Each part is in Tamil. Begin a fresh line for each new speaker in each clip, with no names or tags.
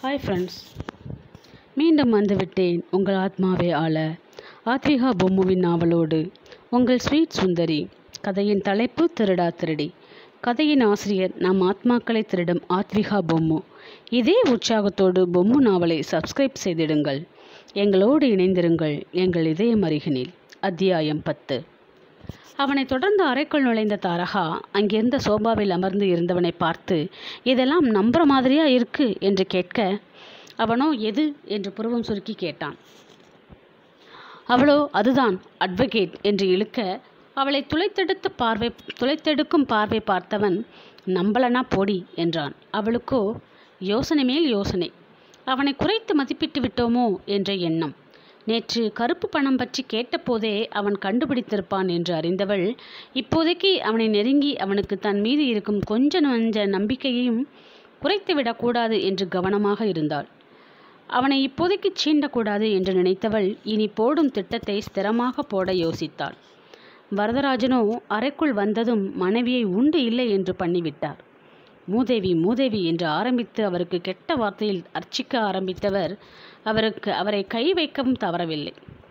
ஹாய் ஃப்ரெண்ட்ஸ் மீண்டும் வந்துவிட்டேன் உங்கள் ஆத்மாவை ஆள ஆத்விகா பொம்முவின் நாவலோடு உங்கள் ஸ்வீட் சுந்தரி கதையின் தலைப்பு திருடா திருடி கதையின் ஆசிரியர் நம் ஆத்மாக்களை திருடும் ஆத்விகா பொம்மு இதே உற்சாகத்தோடு பொம்மு நாவலை சப்ஸ்கிரைப் செய்திடுங்கள் எங்களோடு இணைந்திருங்கள் எங்கள் இதயம் அருகினில் அத்தியாயம் பத்து அவனை தொடர்ந்து அறைக்குள் நுழைந்த தாரகா அங்கிருந்த சோபாவில் அமர்ந்து இருந்தவனை பார்த்து இதெல்லாம் நம்புற மாதிரியா இருக்கு என்று கேட்க அவனோ எது என்று புருவம் சுருக்கி கேட்டான் அவளோ அதுதான் அட்வொகேட் என்று இழுக்க அவளை துளைத்தெடுத்து பார்வை துளைத்தெடுக்கும் பார்வை பார்த்தவன் நம்பலனா போடி என்றான் அவளுக்கோ யோசனை மேல் யோசனை அவனை குறைத்து மதிப்பிட்டு விட்டோமோ என்ற எண்ணம் நேற்று கருப்பு பணம் பற்றி கேட்டபோதே அவன் கண்டுபிடித்திருப்பான் என்று அறிந்தவள் இப்போதைக்கு அவனை நெருங்கி அவனுக்கு தன் மீது இருக்கும் கொஞ்ச நஞ்ச நம்பிக்கையையும் குறைத்துவிடக்கூடாது என்று கவனமாக இருந்தாள் அவனை இப்போதைக்கு சீண்டக்கூடாது என்று நினைத்தவள் இனி போடும் திட்டத்தை ஸ்திரமாக போட யோசித்தாள் வரதராஜனோ அறைக்குள் வந்ததும் மனைவியை உண்டு இல்லை என்று பண்ணிவிட்டார் மூதேவி மூதேவி என்று ஆரம்பித்து அவருக்கு கெட்ட வார்த்தையில் அர்ச்சிக்க ஆரம்பித்தவர் அவருக்கு அவரை கை வைக்கவும் தவறவில்லை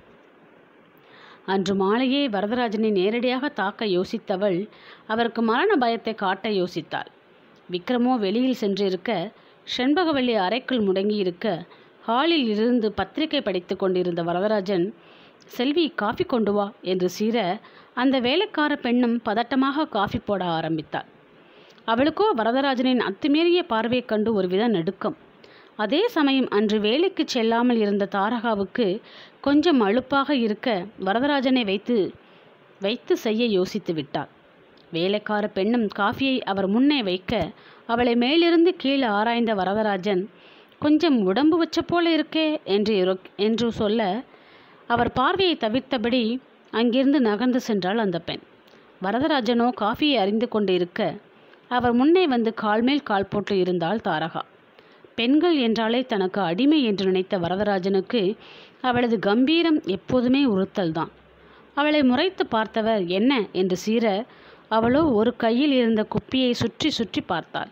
அன்று மாலையே வரதராஜனை நேரடியாக தாக்க யோசித்தவள் அவருக்கு மரண பயத்தை காட்ட யோசித்தாள் விக்ரமோ வெளியில் சென்றிருக்க செண்பகவல்லி அறைக்குள் முடங்கி இருக்க ஹாலில் இருந்து பத்திரிகை படித்து கொண்டிருந்த வரதராஜன் செல்வி காஃபி கொண்டு வா என்று சீர அந்த வேலைக்கார பெண்ணும் பதட்டமாக காஃபி போட ஆரம்பித்தாள் அவளுக்கோ வரதராஜனின் அத்துமீறிய பார்வையைக் கண்டு ஒருவித நடுக்கம் அதே சமயம் அன்று வேலைக்கு செல்லாமல் இருந்த தாரகாவுக்கு கொஞ்சம் அலுப்பாக இருக்க வரதராஜனை வைத்து வைத்து செய்ய யோசித்து விட்டாள் வேலைக்கார பெண்ணும் காஃபியை அவர் முன்னே வைக்க அவளை மேலிருந்து கீழே ஆராய்ந்த வரதராஜன் கொஞ்சம் உடம்பு வச்ச போல இருக்கே என்று என்று சொல்ல அவர் பார்வையை தவிர்த்தபடி அங்கிருந்து நகர்ந்து சென்றாள் அந்த பெண் வரதராஜனோ காஃபியை அறிந்து கொண்டு இருக்க அவர் முன்னே வந்து கால் மேல் கால் போட்டு இருந்தாள் தாரகா பெண்கள் என்றாலே தனக்கு அடிமை என்று நினைத்த வரதராஜனுக்கு அவளது கம்பீரம் எப்போதுமே உறுத்தல்தான் அவளை முறைத்து பார்த்தவர் என்ன என்று சீர அவளோ ஒரு கையில் இருந்த குப்பியை சுற்றி சுற்றி பார்த்தாள்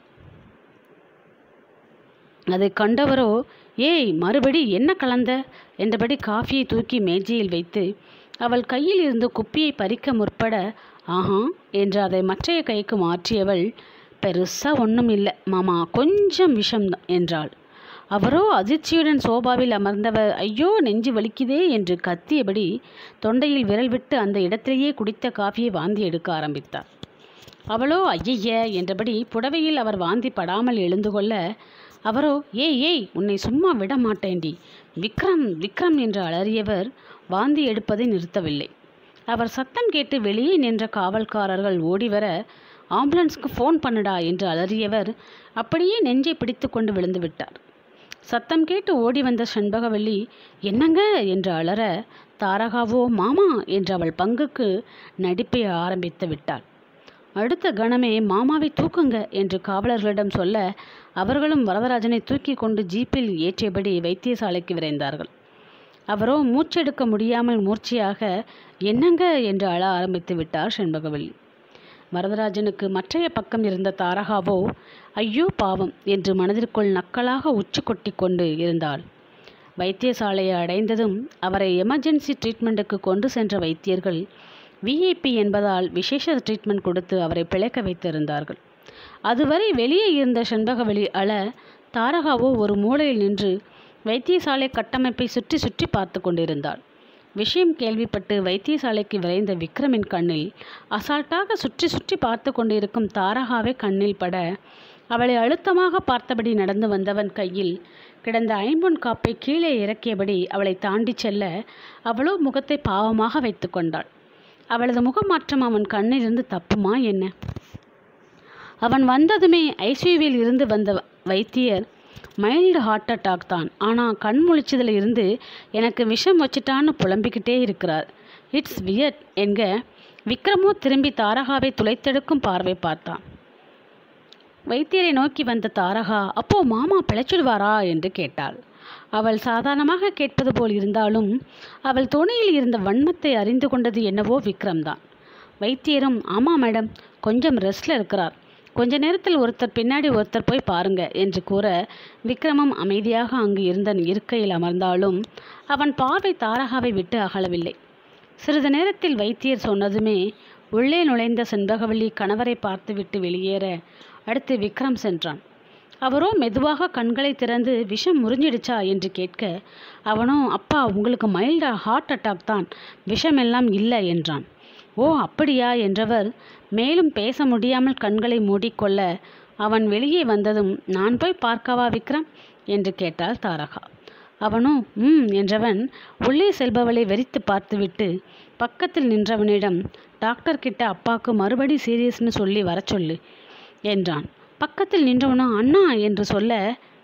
அதை கண்டவரோ ஏய் மறுபடி என்ன கலந்த என்றபடி காஃபியை தூக்கி மேஜையில் வைத்து அவள் கையில் இருந்து குப்பியை பறிக்க முற்பட ஆஹா என்று அதை மற்றைய கைக்கு மாற்றியவள் பெருசாக ஒன்றும் இல்லை மாமா கொஞ்சம் விஷம் என்றாள் அவரோ அதிர்ச்சியுடன் சோபாவில் அமர்ந்தவர் ஐயோ நெஞ்சு வலிக்குதே என்று கத்தியபடி தொண்டையில் விரல் விட்டு அந்த இடத்திலேயே குடித்த காஃபியை வாந்தி எடுக்க ஆரம்பித்தார் அவளோ ஐயைய என்றபடி புடவையில் அவர் வாந்தி படாமல் எழுந்து கொள்ள அவரோ ஏய் ஏய் உன்னை சும்மா விட மாட்டேண்டி விக்ரம் விக்ரம் என்று அலறியவர் வாந்தி எடுப்பதை நிறுத்தவில்லை அவர் சத்தம் கேட்டு வெளியே நின்ற காவல்காரர்கள் ஓடிவர ஆம்புலன்ஸ்க்கு ஃபோன் பண்ணுடா என்று அலறியவர் அப்படியே நெஞ்சை பிடித்து கொண்டு விழுந்து விட்டார் சத்தம் கேட்டு ஓடி வந்த செண்பகவல்லி என்னங்க என்று அலற தாரகாவோ மாமா என்று அவள் பங்குக்கு நடிப்பை ஆரம்பித்து விட்டாள் அடுத்த கணமே மாமாவை தூக்குங்க என்று காவலர்களிடம் சொல்ல அவர்களும் வரதராஜனை தூக்கி கொண்டு ஜீப்பில் ஏற்றியபடி வைத்தியசாலைக்கு விரைந்தார்கள் அவரோ மூச்செடுக்க முடியாமல் மூர்ச்சியாக என்னங்க என்று அழ ஆரம்பித்து விட்டார் செண்பகவல்லி வரதராஜனுக்கு மற்றைய பக்கம் இருந்த தாரகாவோ ஐயோ பாவம் என்று மனதிற்குள் நக்கலாக உச்சி கொட்டி கொண்டு இருந்தாள் வைத்தியசாலையை அடைந்ததும் அவரை எமர்ஜென்சி ட்ரீட்மெண்ட்டுக்கு கொண்டு சென்ற வைத்தியர்கள் விஐபி என்பதால் விசேஷ ட்ரீட்மெண்ட் கொடுத்து அவரை பிழைக்க வைத்திருந்தார்கள் அதுவரை வெளியே இருந்த செண்பகவெளி அழ தாரகாவோ ஒரு மூலையில் நின்று வைத்தியசாலை கட்டமைப்பை சுற்றி சுற்றி பார்த்து கொண்டிருந்தாள் விஷயம் கேள்விப்பட்டு வைத்தியசாலைக்கு விரைந்த விக்ரமின் கண்ணில் அசால்ட்டாக சுற்றி சுற்றி பார்த்து கொண்டிருக்கும் தாரகாவை கண்ணில் பட அவளை அழுத்தமாக பார்த்தபடி நடந்து வந்தவன் கையில் கிடந்த ஐம்பொன் காப்பை கீழே இறக்கியபடி அவளை தாண்டி செல்ல அவளோ முகத்தை பாவமாக வைத்து கொண்டாள் அவளது முகமாற்றம் அவன் கண்ணிலிருந்து தப்புமா என்ன அவன் வந்ததுமே ஐசியூவில் இருந்து வந்த வைத்தியர் மைல்டு ஹார்ட் அட்டாக் தான் ஆனால் கண் முழிச்சதில் இருந்து எனக்கு விஷம் வச்சுட்டான்னு புலம்பிக்கிட்டே இருக்கிறார் இட்ஸ் வியட் என்க விக்ரமோ திரும்பி தாரகாவை துளைத்தெடுக்கும் பார்வை பார்த்தான் வைத்தியரை நோக்கி வந்த தாரகா அப்போ மாமா பிழைச்சிடுவாரா என்று கேட்டாள் அவள் சாதாரணமாக கேட்பது போல் இருந்தாலும் அவள் துணையில் இருந்த வன்மத்தை அறிந்து கொண்டது என்னவோ விக்ரம் தான் வைத்தியரும் ஆமாம் மேடம் கொஞ்சம் ரெஸ்டில் இருக்கிறார் கொஞ்ச நேரத்தில் ஒருத்தர் பின்னாடி ஒருத்தர் போய் பாருங்க என்று கூற விக்ரமும் அமைதியாக அங்கு இருந்த இருக்கையில் அமர்ந்தாலும் அவன் பார்வை தாரகாவை விட்டு அகலவில்லை சிறிது நேரத்தில் வைத்தியர் சொன்னதுமே உள்ளே நுழைந்த செண்பகவல்லி கணவரை பார்த்துவிட்டு வெளியேற அடுத்து விக்ரம் சென்றான் அவரோ மெதுவாக கண்களை திறந்து விஷம் முறிஞ்சிடுச்சா என்று கேட்க அவனோ அப்பா உங்களுக்கு மைல்டா ஹார்ட் அட்டாக் தான் விஷமெல்லாம் இல்லை என்றான் ஓ அப்படியா என்றவர் மேலும் பேச முடியாமல் கண்களை மூடிக்கொள்ள அவன் வெளியே வந்ததும் நான் போய் பார்க்கவா விக்ரம் என்று கேட்டாள் தாரகா அவனோ ம் என்றவன் உள்ளே செல்பவளை வெறித்து பார்த்துவிட்டு பக்கத்தில் நின்றவனிடம் டாக்டர் கிட்ட அப்பாவுக்கு மறுபடி சீரியஸ்னு சொல்லி வர சொல்லு என்றான் பக்கத்தில் நின்றவனோ அண்ணா என்று சொல்ல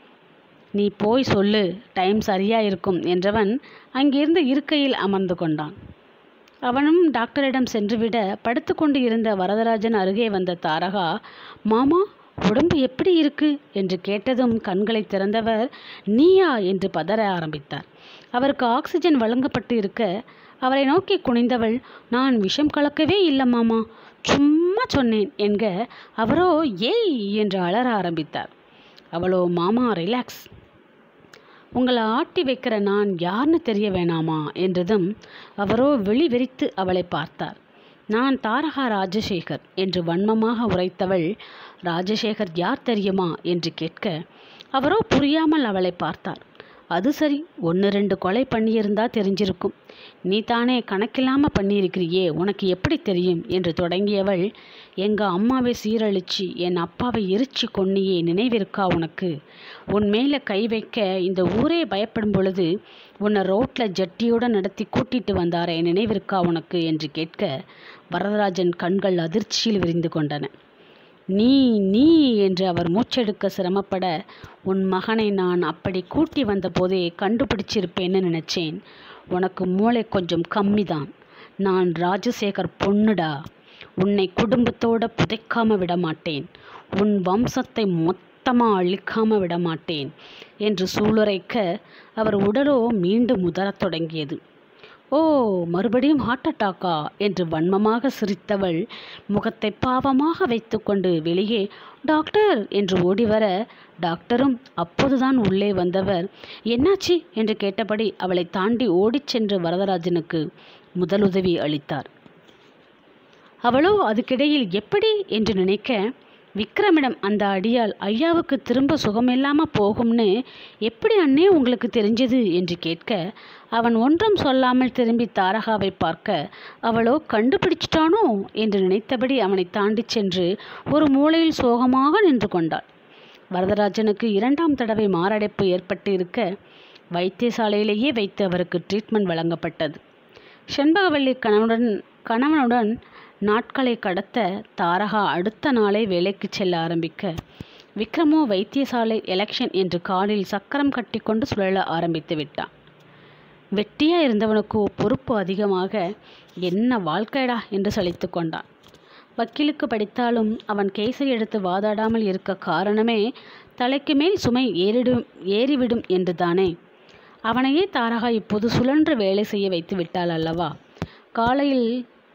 நீ போய் சொல்லு டைம் சரியா இருக்கும் என்றவன் அங்கிருந்த இருக்கையில் அமர்ந்து கொண்டான் அவனும் டாக்டரிடம் சென்றுவிட படுத்துக்கொண்டு இருந்த வரதராஜன் அருகே வந்த தாரகா மாமா உடம்பு எப்படி இருக்கு என்று கேட்டதும் கண்களை திறந்தவர் நீயா என்று பதற ஆரம்பித்தார் அவருக்கு ஆக்சிஜன் வழங்கப்பட்டு இருக்க அவரை நோக்கி குனிந்தவள் நான் விஷம் கலக்கவே இல்லை மாமா சும்மா சொன்னேன் என்க அவரோ ஏய் என்று அலற ஆரம்பித்தார் அவளோ மாமா ரிலாக்ஸ் உங்களை ஆட்டி வைக்கிற நான் யாருன்னு தெரிய வேணாமா என்றதும் அவரோ வெளி வெறித்து அவளை பார்த்தார் நான் தாரகா ராஜசேகர் என்று வன்மமாக உரைத்தவள் ராஜசேகர் யார் தெரியுமா என்று கேட்க அவரோ புரியாமல் அவளை பார்த்தார் அது சரி ஒன்று ரெண்டு கொலை பண்ணியிருந்தா தெரிஞ்சிருக்கும் நீ தானே கணக்கில்லாமல் பண்ணியிருக்கிறியே உனக்கு எப்படி தெரியும் என்று தொடங்கியவள் எங்கள் அம்மாவை சீரழிச்சு என் அப்பாவை எரிச்சு கொன்னியே நினைவிருக்கா உனக்கு உன் மேலே கை வைக்க இந்த ஊரே பயப்படும் பொழுது உன்னை ரோட்டில் ஜட்டியோடு நடத்தி கூட்டிட்டு வந்தாரே நினைவிருக்கா உனக்கு என்று கேட்க வரதராஜன் கண்கள் அதிர்ச்சியில் விரிந்து கொண்டன நீ நீ என்று அவர் மூச்செடுக்க சிரமப்பட உன் மகனை நான் அப்படி கூட்டி வந்தபோதே கண்டுபிடிச்சிருப்பேன்னு நினைச்சேன் உனக்கு மூளை கொஞ்சம் கம்மிதான் நான் ராஜசேகர் பொண்ணுடா உன்னை குடும்பத்தோட புதைக்காம விட மாட்டேன் உன் வம்சத்தை மொத்தமாக அழிக்காம விட மாட்டேன் என்று சூளுரைக்க அவர் உடலோ மீண்டும் உதறத் தொடங்கியது ஓ மறுபடியும் ஹார்ட் அட்டாக்கா என்று வன்மமாக சிரித்தவள் முகத்தை பாவமாக வைத்துக்கொண்டு வெளியே டாக்டர் என்று ஓடிவர டாக்டரும் அப்போதுதான் உள்ளே வந்தவர் என்னாச்சு என்று கேட்டபடி அவளை தாண்டி ஓடிச் சென்று வரதராஜனுக்கு முதலுதவி அளித்தார் அவளோ அதுக்கிடையில் எப்படி என்று நினைக்க விக்ரமிடம் அந்த அடியால் ஐயாவுக்கு திரும்ப சுகமில்லாமல் போகும்னு எப்படி அண்ணே உங்களுக்கு தெரிஞ்சது என்று கேட்க அவன் ஒன்றும் சொல்லாமல் திரும்பி தாரகாவை பார்க்க அவளோ கண்டுபிடிச்சிட்டானோ என்று நினைத்தபடி அவனை தாண்டி சென்று ஒரு மூலையில் சோகமாக நின்று கொண்டாள் வரதராஜனுக்கு இரண்டாம் தடவை மாரடைப்பு ஏற்பட்டு இருக்க வைத்தியசாலையிலேயே வைத்து அவருக்கு ட்ரீட்மெண்ட் வழங்கப்பட்டது செண்பகவல்லி கணவனுடன் கணவனுடன் நாட்களை கடத்த தாரகா அடுத்த நாளே வேலைக்கு செல்ல ஆரம்பிக்க விக்ரமோ வைத்தியசாலை எலெக்ஷன் என்று காலில் சக்கரம் கட்டிக்கொண்டு சுழல ஆரம்பித்து விட்டான் வெட்டியாக இருந்தவனுக்கோ பொறுப்பு அதிகமாக என்ன வாழ்க்கைடா என்று சலித்து கொண்டான் வக்கீலுக்கு படித்தாலும் அவன் கேஸை எடுத்து வாதாடாமல் இருக்க காரணமே தலைக்கு மேல் சுமை ஏறிடும் ஏறிவிடும் என்று தானே அவனையே தாரகா இப்போது சுழன்று வேலை செய்ய வைத்து விட்டாள் அல்லவா காலையில்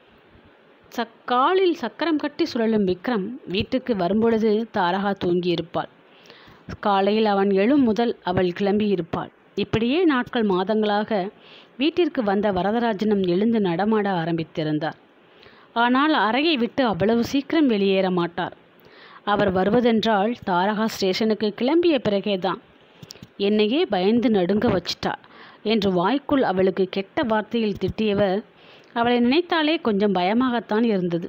சக் காலில் சக்கரம் கட்டி சுழலும் விக்ரம் வீட்டுக்கு வரும்பொழுது தாரகா தூங்கியிருப்பாள் காலையில் அவன் எழும் முதல் அவள் கிளம்பியிருப்பாள் இப்படியே நாட்கள் மாதங்களாக வீட்டிற்கு வந்த வரதராஜனும் எழுந்து நடமாட ஆரம்பித்திருந்தார் ஆனால் அறையை விட்டு அவ்வளவு சீக்கிரம் வெளியேற மாட்டார் அவர் வருவதென்றால் தாரகா ஸ்டேஷனுக்கு கிளம்பிய பிறகேதான் என்னையே பயந்து நடுங்க வச்சிட்டா என்று வாய்க்குள் அவளுக்கு கெட்ட வார்த்தையில் திட்டியவர் அவளை நினைத்தாலே கொஞ்சம் பயமாகத்தான் இருந்தது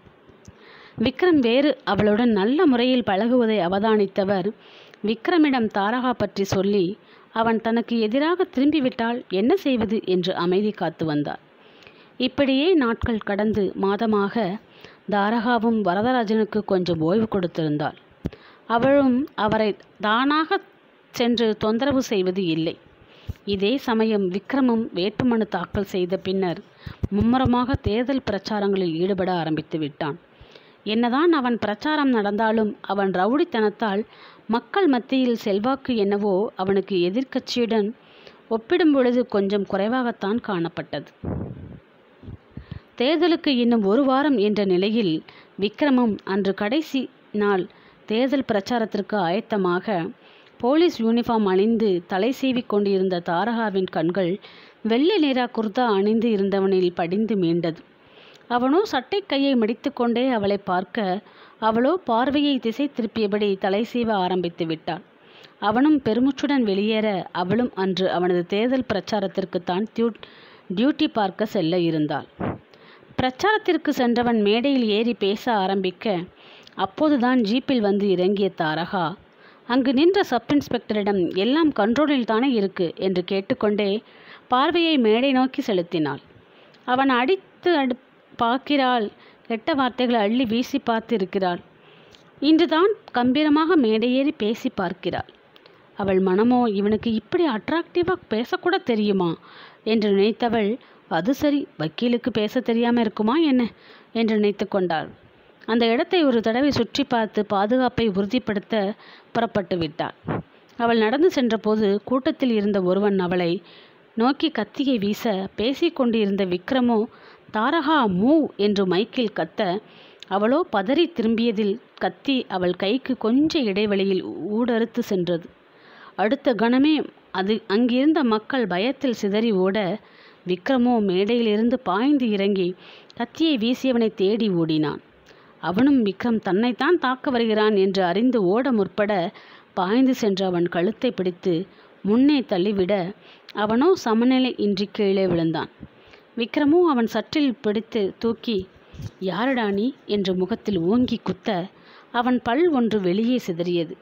விக்ரம் வேறு அவளுடன் நல்ல முறையில் பழகுவதை அவதானித்தவர் விக்ரமிடம் தாரகா பற்றி சொல்லி அவன் தனக்கு எதிராக திரும்பிவிட்டால் என்ன செய்வது என்று அமைதி காத்து வந்தார் இப்படியே நாட்கள் கடந்து மாதமாக தாரகாவும் வரதராஜனுக்கு கொஞ்சம் ஓய்வு கொடுத்திருந்தாள் அவளும் அவரை தானாக சென்று தொந்தரவு செய்வது இல்லை இதே சமயம் விக்ரமும் வேட்புமனு தாக்கல் செய்த பின்னர் மும்முரமாக தேர்தல் பிரச்சாரங்களில் ஈடுபட ஆரம்பித்து விட்டான் என்னதான் அவன் பிரச்சாரம் நடந்தாலும் அவன் ரவுடித்தனத்தால் மக்கள் மத்தியில் செல்வாக்கு என்னவோ அவனுக்கு எதிர்க்கட்சியுடன் ஒப்பிடும் பொழுது கொஞ்சம் குறைவாகத்தான் காணப்பட்டது தேர்தலுக்கு இன்னும் ஒரு வாரம் என்ற நிலையில் விக்ரமும் அன்று கடைசி நாள் தேர்தல் பிரச்சாரத்திற்கு ஆயத்தமாக போலீஸ் யூனிஃபார்ம் அணிந்து தலை சீவிக் கொண்டிருந்த தாரகாவின் கண்கள் வெள்ளை நிறா குர்தா அணிந்து இருந்தவனில் படிந்து மீண்டது அவனோ சட்டை கையை மடித்துக்கொண்டே அவளை பார்க்க அவளோ பார்வையை திசை திருப்பியபடி தலை சீவ ஆரம்பித்து விட்டாள் அவனும் பெருமுச்சுடன் வெளியேற அவளும் அன்று அவனது தேர்தல் பிரச்சாரத்திற்குத்தான் டியூ டியூட்டி பார்க்க செல்ல இருந்தாள் பிரச்சாரத்திற்கு சென்றவன் மேடையில் ஏறி பேச ஆரம்பிக்க அப்போதுதான் ஜீப்பில் வந்து இறங்கிய தாரகா அங்கு நின்ற சப் இன்ஸ்பெக்டரிடம் எல்லாம் கண்ட்ரோலில் தானே இருக்கு என்று கேட்டுக்கொண்டே பார்வையை மேடை நோக்கி செலுத்தினாள் அவன் அடித்து அடு பார்க்கிறாள் கெட்ட வார்த்தைகளை அள்ளி வீசி பார்த்து இருக்கிறாள் இன்றுதான் கம்பீரமாக மேடையேறி பேசி பார்க்கிறாள் அவள் மனமோ இவனுக்கு இப்படி அட்ராக்டிவாக பேசக்கூட தெரியுமா என்று நினைத்தவள் அது சரி வக்கீலுக்கு பேச தெரியாமல் இருக்குமா என்ன என்று நினைத்து கொண்டாள் அந்த இடத்தை ஒரு தடவை சுற்றி பார்த்து பாதுகாப்பை உறுதிப்படுத்த புறப்பட்டு விட்டாள் அவள் நடந்து சென்றபோது கூட்டத்தில் இருந்த ஒருவன் அவளை நோக்கி கத்தியை வீச பேசிக்கொண்டு இருந்த விக்ரமோ தாரகா மூ என்று மைக்கில் கத்த அவளோ பதறி திரும்பியதில் கத்தி அவள் கைக்கு கொஞ்ச இடைவெளியில் ஊடறுத்து சென்றது அடுத்த கணமே அது அங்கிருந்த மக்கள் பயத்தில் சிதறி ஓட விக்ரமோ மேடையிலிருந்து பாய்ந்து இறங்கி கத்தியை வீசியவனை தேடி ஓடினான் அவனும் விக்ரம் தன்னைத்தான் தாக்க வருகிறான் என்று அறிந்து ஓட முற்பட பாய்ந்து சென்ற அவன் கழுத்தை பிடித்து முன்னே தள்ளிவிட அவனோ சமநிலை இன்றி கீழே விழுந்தான் விக்ரமோ அவன் சற்றில் பிடித்து தூக்கி யாரடா நீ என்று முகத்தில் ஓங்கி குத்த அவன் பல் ஒன்று வெளியே சிதறியது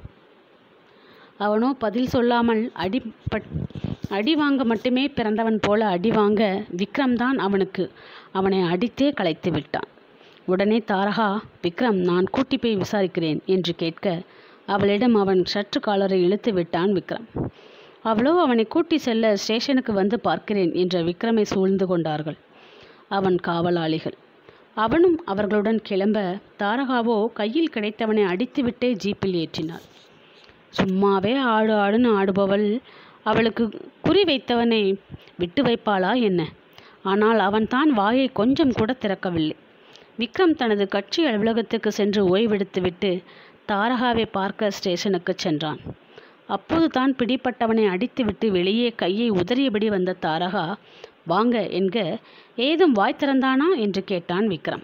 அவனோ பதில் சொல்லாமல் அடி பட் அடி வாங்க மட்டுமே பிறந்தவன் போல அடி வாங்க விக்ரம் தான் அவனுக்கு அவனை அடித்தே கலைத்து விட்டான் உடனே தாரகா விக்ரம் நான் கூட்டி போய் விசாரிக்கிறேன் என்று கேட்க அவளிடம் அவன் சற்று காலரை இழுத்து விட்டான் விக்ரம் அவளோ அவனை கூட்டி செல்ல ஸ்டேஷனுக்கு வந்து பார்க்கிறேன் என்ற விக்ரமை சூழ்ந்து கொண்டார்கள் அவன் காவலாளிகள் அவனும் அவர்களுடன் கிளம்ப தாரகாவோ கையில் கிடைத்தவனை அடித்துவிட்டே ஜீப்பில் ஏற்றினாள் சும்மாவே ஆடு ஆடுன்னு ஆடுபவள் அவளுக்கு குறி வைத்தவனை விட்டு வைப்பாளா என்ன ஆனால் அவன் தான் வாயை கொஞ்சம் கூட திறக்கவில்லை விக்ரம் தனது கட்சி அலுவலகத்துக்கு சென்று ஓய்வெடுத்துவிட்டு தாரகாவை பார்க்க ஸ்டேஷனுக்கு சென்றான் அப்போது தான் பிடிப்பட்டவனை அடித்துவிட்டு வெளியே கையை உதறியபடி வந்த தாரகா வாங்க என்க ஏதும் வாய் திறந்தானா என்று கேட்டான் விக்ரம்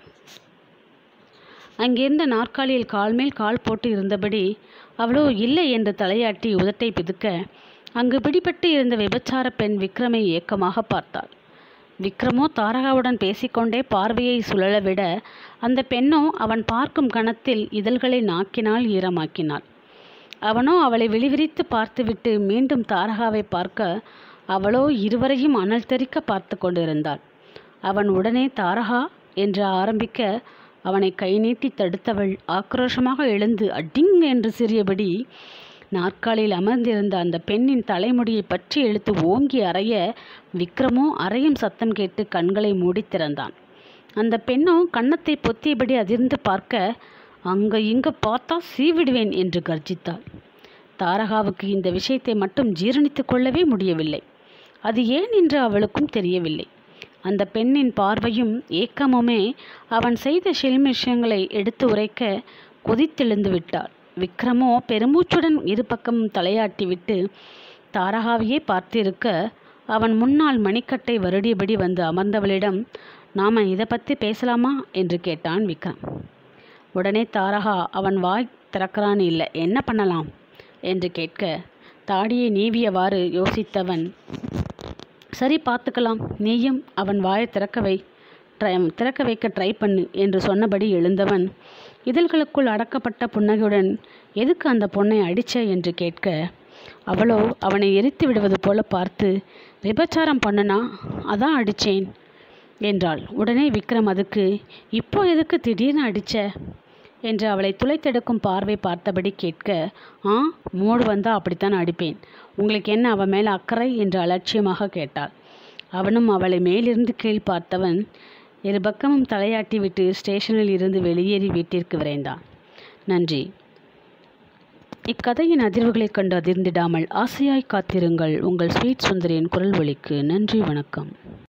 அங்கிருந்த நாற்காலியில் கால் மேல் கால் போட்டு இருந்தபடி அவளோ இல்லை என்று தலையாட்டி உதட்டை பிதுக்க அங்கு பிடிபட்டு இருந்த விபச்சார பெண் விக்ரமை ஏக்கமாக பார்த்தாள் விக்ரமோ தாரகாவுடன் பேசிக்கொண்டே பார்வையை சுழல விட அந்த பெண்ணோ அவன் பார்க்கும் கணத்தில் இதழ்களை நாக்கினால் ஈரமாக்கினாள் அவனோ அவளை விழிவிரித்து பார்த்துவிட்டு மீண்டும் தாரகாவை பார்க்க அவளோ இருவரையும் அனல் தெறிக்க பார்த்து கொண்டிருந்தாள் அவன் உடனே தாரகா என்று ஆரம்பிக்க அவனை கை நீட்டி தடுத்தவள் ஆக்ரோஷமாக எழுந்து அடிங் என்று சிறியபடி நாற்காலியில் அமர்ந்திருந்த அந்த பெண்ணின் தலைமுடியை பற்றி இழுத்து ஓங்கி அறைய விக்ரமோ அறையும் சத்தம் கேட்டு கண்களை மூடி திறந்தான் அந்த பெண்ணோ கன்னத்தை பொத்தியபடி அதிர்ந்து பார்க்க அங்க இங்க பார்த்தா சீவிடுவேன் என்று கர்ஜித்தாள் தாரகாவுக்கு இந்த விஷயத்தை மட்டும் ஜீரணித்து கொள்ளவே முடியவில்லை அது ஏன் என்று அவளுக்கும் தெரியவில்லை அந்த பெண்ணின் பார்வையும் ஏக்கமுமே அவன் செய்த சில்மிஷங்களை எடுத்து உரைக்க கொதித்தெழுந்து விட்டாள் விக்ரமோ பெருமூச்சுடன் இரு பக்கமும் தலையாட்டிவிட்டு தாரகாவையே பார்த்திருக்க அவன் முன்னால் மணிக்கட்டை வருடியபடி வந்து அமர்ந்தவளிடம் நாம இதை பற்றி பேசலாமா என்று கேட்டான் விக்ரம் உடனே தாரகா அவன் வாய் திறக்கிறான் இல்லை என்ன பண்ணலாம் என்று கேட்க தாடியை நீவியவாறு யோசித்தவன் சரி பார்த்துக்கலாம் நீயும் அவன் வாயை திறக்க வை ட்ரை திறக்க வைக்க ட்ரை பண்ணு என்று சொன்னபடி எழுந்தவன் இதழ்களுக்குள் அடக்கப்பட்ட புன்னகையுடன் எதுக்கு அந்த பொண்ணை அடிச்ச என்று கேட்க அவளோ அவனை எரித்து விடுவது போல பார்த்து விபச்சாரம் பண்ணனா அதான் அடிச்சேன் என்றாள் உடனே விக்ரம் அதுக்கு இப்போ எதுக்கு திடீர்னு அடிச்ச என்று அவளை துளைத்தெடுக்கும் பார்வை பார்த்தபடி கேட்க ஆ மூடு வந்தால் அப்படித்தான் அடிப்பேன் உங்களுக்கு என்ன அவன் மேலே அக்கறை என்று அலட்சியமாக கேட்டாள் அவனும் அவளை மேலிருந்து கீழ் பார்த்தவன் இரு பக்கமும் தலையாட்டி விட்டு ஸ்டேஷனில் இருந்து வெளியேறி வீட்டிற்கு விரைந்தான் நன்றி இக்கதையின் அதிர்வுகளைக் கண்டு அதிர்ந்திடாமல் ஆசையாய் காத்திருங்கள் உங்கள் ஸ்வீட் சுந்தரியின் குரல் வழிக்கு நன்றி வணக்கம்